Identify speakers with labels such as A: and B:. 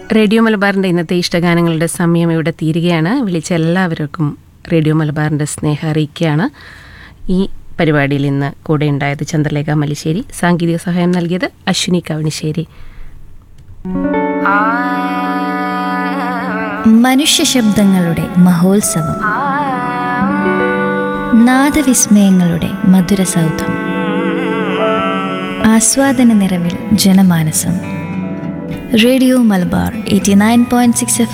A: radio മലബാറിൻ്റെ ഇന്നത്തെ ഇഷ്ടഗാനങ്ങളുടെ സമയം ഇവിടെ തീരുകയാണ് വിളിച്ച എല്ലാവർക്കും റേഡിയോ മലബാറിൻ്റെ സ്നേഹം അറിയിക്കുകയാണ് ഈ പരിപാടിയിൽ ഇന്ന് കൂടെ ഉണ്ടായത് ചന്ദ്രലേഖ മലിശ്ശേരി സാങ്കേതിക സഹായം നൽകിയത് അശ്വിനി കവണിശ്ശേരി
B: മനുഷ്യ ശബ്ദങ്ങളുടെ മഹോത്സവം നാദവിസ്മയങ്ങളുടെ മധുര സൗധം ആസ്വാദന നിറവിൽ ജനമാനസം radio Malabar eighty nine point six F